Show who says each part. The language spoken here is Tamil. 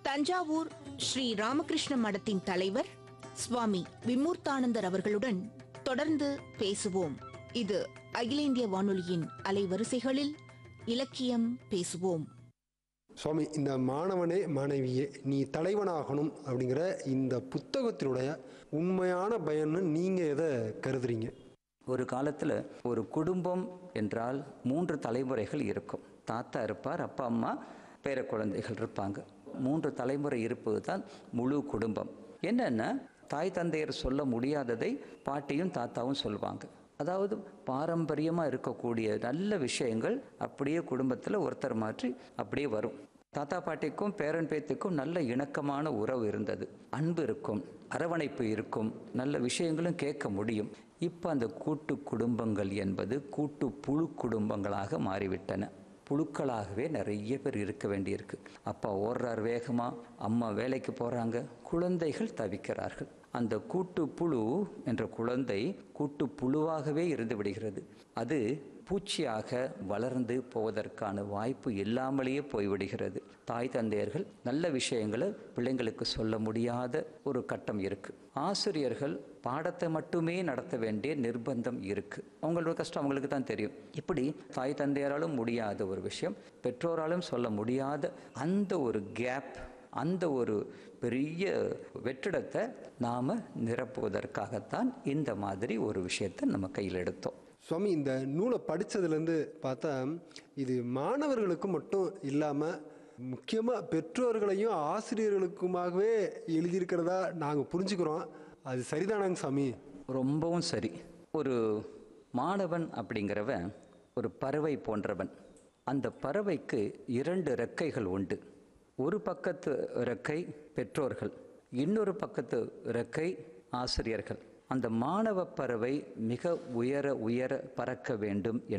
Speaker 1: தஞ்சாவூர் ஸ்ரீ ராமகிருஷ்ண மடத்தின் தலைவர் சுவாமி விமூர்த்தானந்தர் அவர்களுடன் தொடர்ந்து பேசுவோம் இது அகில இந்திய வானொலியின் அலைவரிசைகளில் இலக்கியம் பேசுவோம்
Speaker 2: சுவாமி இந்த மாணவனே மாணவியே நீ தலைவனாகணும் அப்படிங்கிற இந்த புத்தகத்தினுடைய உண்மையான பயன்னு நீங்கள் எதை கருதுறீங்க
Speaker 3: ஒரு காலத்தில் ஒரு குடும்பம் என்றால் மூன்று தலைமுறைகள் இருக்கும் தாத்தா இருப்பார் அப்பா அம்மா பேர குழந்தைகள் இருப்பாங்க மூன்று தலைமுறை இருப்பது தான் முழு குடும்பம் என்னென்னா தாய் தந்தையர் சொல்ல முடியாததை பாட்டியும் தாத்தாவும் சொல்லுவாங்க அதாவது பாரம்பரியமாக இருக்கக்கூடிய நல்ல விஷயங்கள் அப்படியே குடும்பத்தில் ஒருத்தர் மாற்றி அப்படியே வரும் தாத்தா பாட்டிக்கும் பேரன் பேத்திக்கும் நல்ல இணக்கமான உறவு இருந்தது அன்பு இருக்கும் அரவணைப்பு இருக்கும் நல்ல விஷயங்களும் கேட்க முடியும் இப்போ அந்த கூட்டு குடும்பங்கள் என்பது கூட்டு புழு குடும்பங்களாக மாறிவிட்டன புழுக்களாகவே நிறைய பேர் இருக்க வேண்டியிருக்கு அப்பா ஓடுறார் வேகமாக அம்மா வேலைக்கு போகிறாங்க குழந்தைகள் தவிக்கிறார்கள் அந்த கூட்டு புழு என்ற குழந்தை கூட்டு புழுவாகவே இருந்து விடுகிறது அது பூச்சியாக வளர்ந்து போவதற்கான வாய்ப்பு இல்லாமலேயே போய்விடுகிறது தாய் தந்தையர்கள் நல்ல விஷயங்களை பிள்ளைங்களுக்கு சொல்ல முடியாத ஒரு கட்டம் இருக்கு ஆசிரியர்கள் பாடத்தை மட்டுமே நடத்த வேண்டிய நிர்பந்தம் இருக்கு அவங்களோட கஷ்டம் அவங்களுக்கு தான் தெரியும் இப்படி தாய் தந்தையராலும் முடியாத ஒரு விஷயம் பெற்றோராலும் சொல்ல முடியாத அந்த ஒரு கேப் அந்த ஒரு பெரிய வெற்றிடத்தை நாம் நிரப்புவதற்காகத்தான் இந்த மாதிரி ஒரு விஷயத்தை நம்ம கையில் எடுத்தோம்
Speaker 2: சுவாமி இந்த நூலை படித்ததுலேருந்து பார்த்தா இது மாணவர்களுக்கு மட்டும் இல்லாமல் முக்கியமாக பெற்றோர்களையும் ஆசிரியர்களுக்குமாகவே எழுதியிருக்கிறதா நாங்கள் புரிஞ்சுக்கிறோம் அது சரிதானாங்க சாமி
Speaker 3: ரொம்பவும் சரி ஒரு மாணவன் அப்படிங்கிறவன் ஒரு பறவை போன்றவன் அந்த பறவைக்கு இரண்டு ரெக்கைகள் உண்டு ஒரு பக்கத்து ரெக்கை பெற்றோர்கள் இன்னொரு பக்கத்து ரெக்கை ஆசிரியர்கள் அந்த மாணவ பறவை மிக உயர உயர பறக்க வேண்டும்